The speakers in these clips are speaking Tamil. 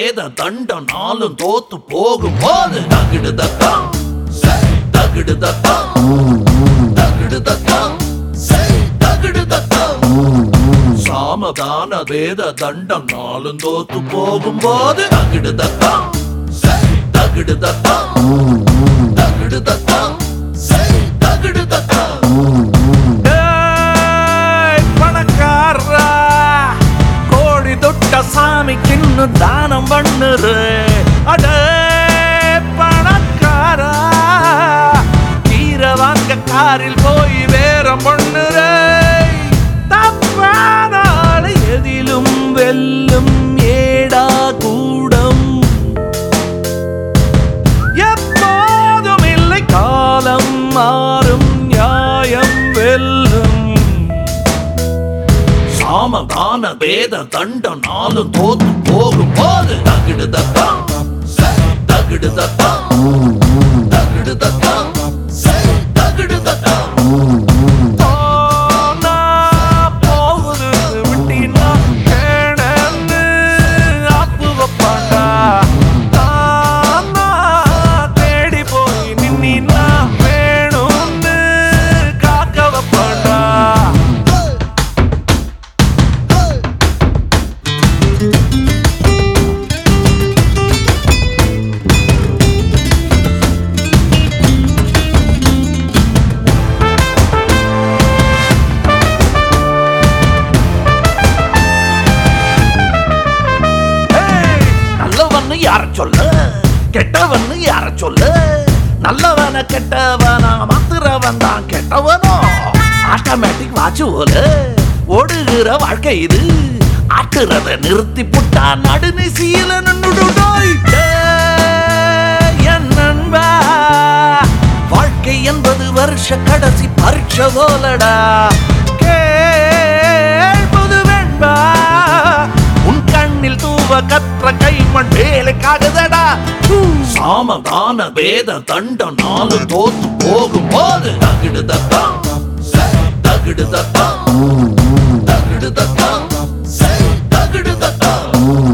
வேத தண்டம் நாளும் தோத்து போகும் போது தகிடு தத்தம் செய் தகிடு தத்தம் தகிடு தத்தம் செய் தகிடு தத்தம் சாமதான வேத தண்டம் நாளும் தோத்து போகும் போது தகிடு தத்தம் செய் தகிடு தத்தம் தகிடு தத்தம் செய் தகிடு தத்தம் ஏய், பணக்காரா கோடி தொட்ட சாமிக்குன்னு தானம் பண்ணுரு அடே பணக்காரா கீரை வாங்க காரில் போய் வேறம் பண்ணுரு தப்பான ஆளு எதிலும் வெல்லும் ஏடா கூடம் எப்போதும் இல்லை காலம் மாறும் நியாயம் வெல்லும் சாமதான வேத தண்டம் நாளும் தோத்து போகும் போது தகிடு தத்தம் செய் தகிடு தத்தம் தகிடு தத்தம் செய் தகிடு தத்தம் போனா போகுது விட்டினா கேடன்னு ஆப்பு வைப்பாண்டா தானா தேடி போய் நின்னா வேணும்னு காக்க வைப்பாண்டா ஏய், நல்லவன்னு யார சொல்ல கெட்டவன்னு யார சொல்ல நல்லவன கெட்டவனா மாத்துறவன் தான் கெட்டவனோ ஆட்டோமேட்டிக் வாட்ச் போல ஓடுகிற வாழ்க்கை இது ஆட்டுறத நிறுத்தி புட்டா நடுநிசீல நின்னுடுடோய் என் நண்பா வாழ்க்கை என்பது வருஷ கடைசி பரீட்சை போலடா கேள்பது வேண்பா உன் கண்ணில் தூவ கற்ற கைமண் வேலைக்காகுதடா சாமதான வேத தண்டம் நாலு தோத்து போகும் போது தகிடு தத்தம் செய் தகிடு தத்தம் தகிடு தத்தம் செய் தகிடு தத்தம்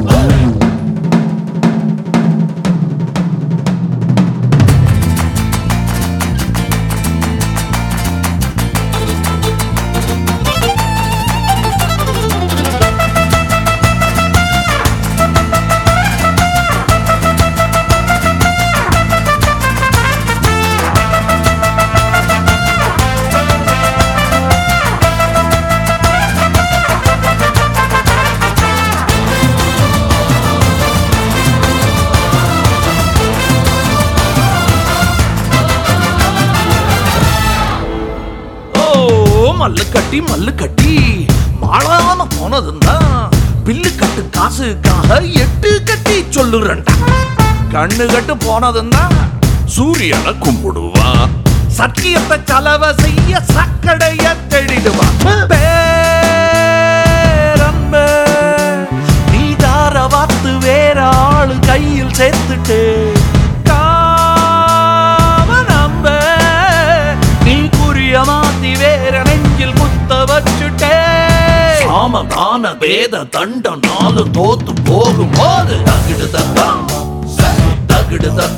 ஓ மல்லு கட்டி மல்லு கட்டி மாளாம போனதுந்தான் பில்லு கட்டு காசுக்காக எட்டு கட்டி சொல்லுறண்டா கண்ணு கட்டு போனதுந்தான் சூரியனை கும்பிடுவான் சத்தியத்தை கலவை செய்ய சக்கடைய தெளிடுவான் பேரன்பே, நீ தார வாத்து வேற ஆளு கையில் சேர்த்துட்டு காம நம்ப நீ குறிய மாத்தி வேற நெஞ்சில் குத்த வச்சுட்டே சாமதான வேத தண்டம் நாலு தோத்து போகும் போது தகிடு தத்தம் செய் தகிடு தத்தம்